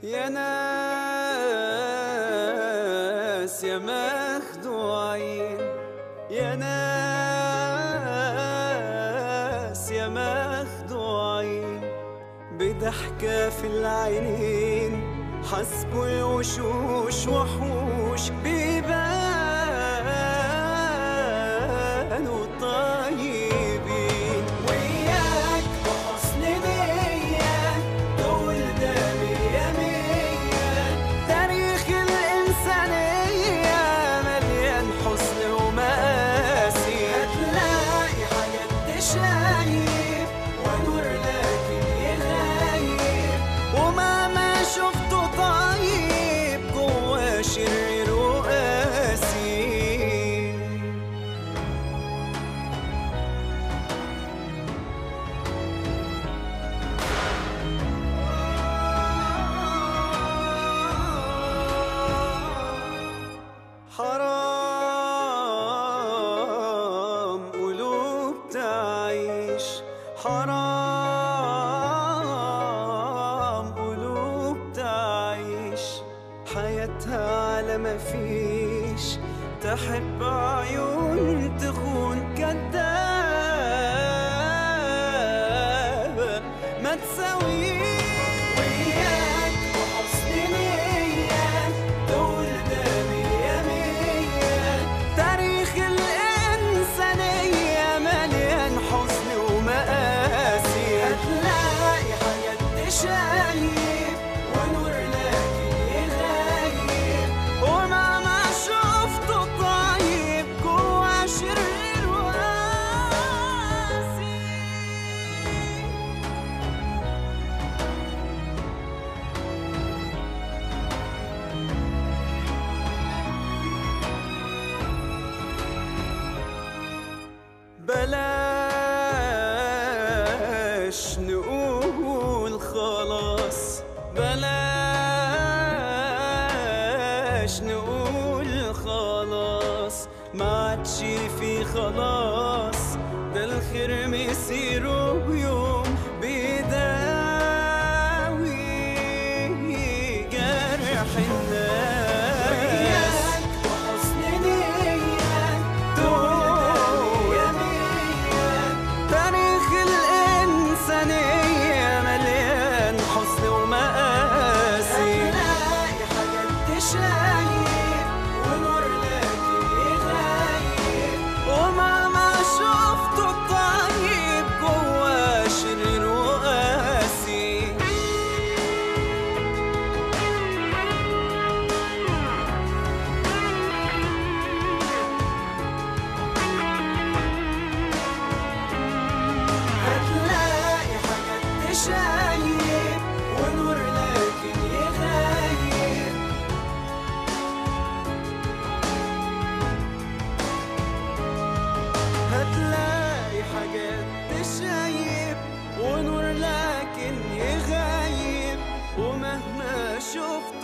يا ناس يا مخدوعين يا ناس يا مخدوعين بضحكة في العينين حسبوا الوشوش وحوش بيبانوا طيبين وياك بحسن نية دول ده مية مية تاريخ الإنسانية مليان حسن ومآسي هتلاقي حاجات تشايب ونور لكن يغيب ومهما شفته طيب جوا شرير وقاسي حرام قلوب تعيش حرام قلوب تعيش حياتها على ما فيش تحب عيون تخون كدابة ما تساويش وياك وحسن نية دول ده مية مية تاريخ الإنسانية مليان حزن ومآسي هتلاقي حاجات تشايب ونور لكن يغيب ومهما شفته طيب جوا شرير وقاسي بلاش نقول خلاص بلاش نقول خلاص ما عادش في خلاص ده الخير مسيره يوم بيداوي جرح الناس وحسن نية دول تاريخ الإنسانية مليان حزن ومآسي هتلاقي حاجات تشايب ونور لكن يغيب ومهما شفته طيب جوا شرير وقاسي هتلاقي حاجات تشايب ونور لكن يغيب هتلاقي حاجات تشايب ونور لكن يغيب ومهما شفت